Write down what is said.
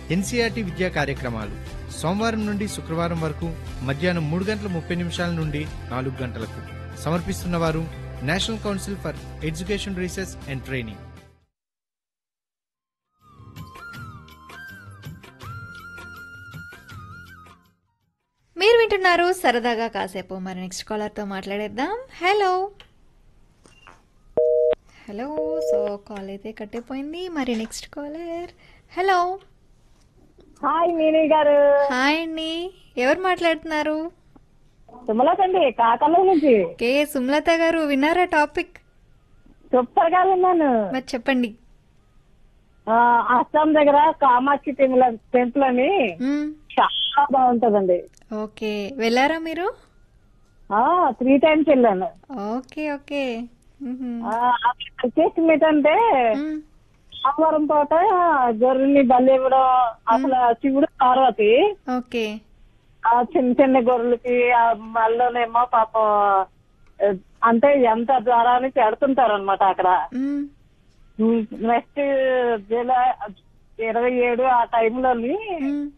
NCERT విద్యా కార్యక్రమాలు సోమవారం నుండి శుక్రవారం వరకు మధ్యాహ్నం మూడు గంటల ముప్పై నిమిషాల నుండి నాలుగు గంటలకు సమర్పిస్తున్నవారు national council for education research and training మీరు వింటున్నారు సరదాగా కాసేపు మరి నెక్స్ట్ కాలర్తో మాట్లాడేద్దాం హలో హలో సో కాల్ అయితే కట్టయిపోయింది మరి next caller hello hi Meeni గారు హాయ్ అండి ఎవరు మాట్లాడుతున్నారు సుమలతండి కాకల నుంచి కే సుమలత గారు విన్నారా టాపిక్ సూపర్ గా ఉన్నాను మరి చెప్పండి ఆ, అస్సాం దగ్గర కామాక్షి టెంపుల్ టెంపుల్ అని మ్మ్. చాలా బాగుంటదండి ఓకే వెళ్ళారా మీరు ఆ త్రీ టైమ్స్ వెళ్ళాను ఓకే ఓకే మ్హూ. ఆ, అక్కడ విశేషం ఏంటంటే మ్మ్. సోమవారం పూట గొర్రెల్ని బలి ఇవ్వడం అసలు శివుడు పార్వతి ఓకే ఆ చిన్న చిన్న గొర్రెలకి ఆ మళ్ళీనేమో పాపం ఆ, అంటే ఎంత ద్వారా అని పెడుతుంటారు అనమాట అక్కడ మ్మ్. నెక్స్ట్ జూలై ఇరవై ఏడు ఆ టైంలోని మ్మ్.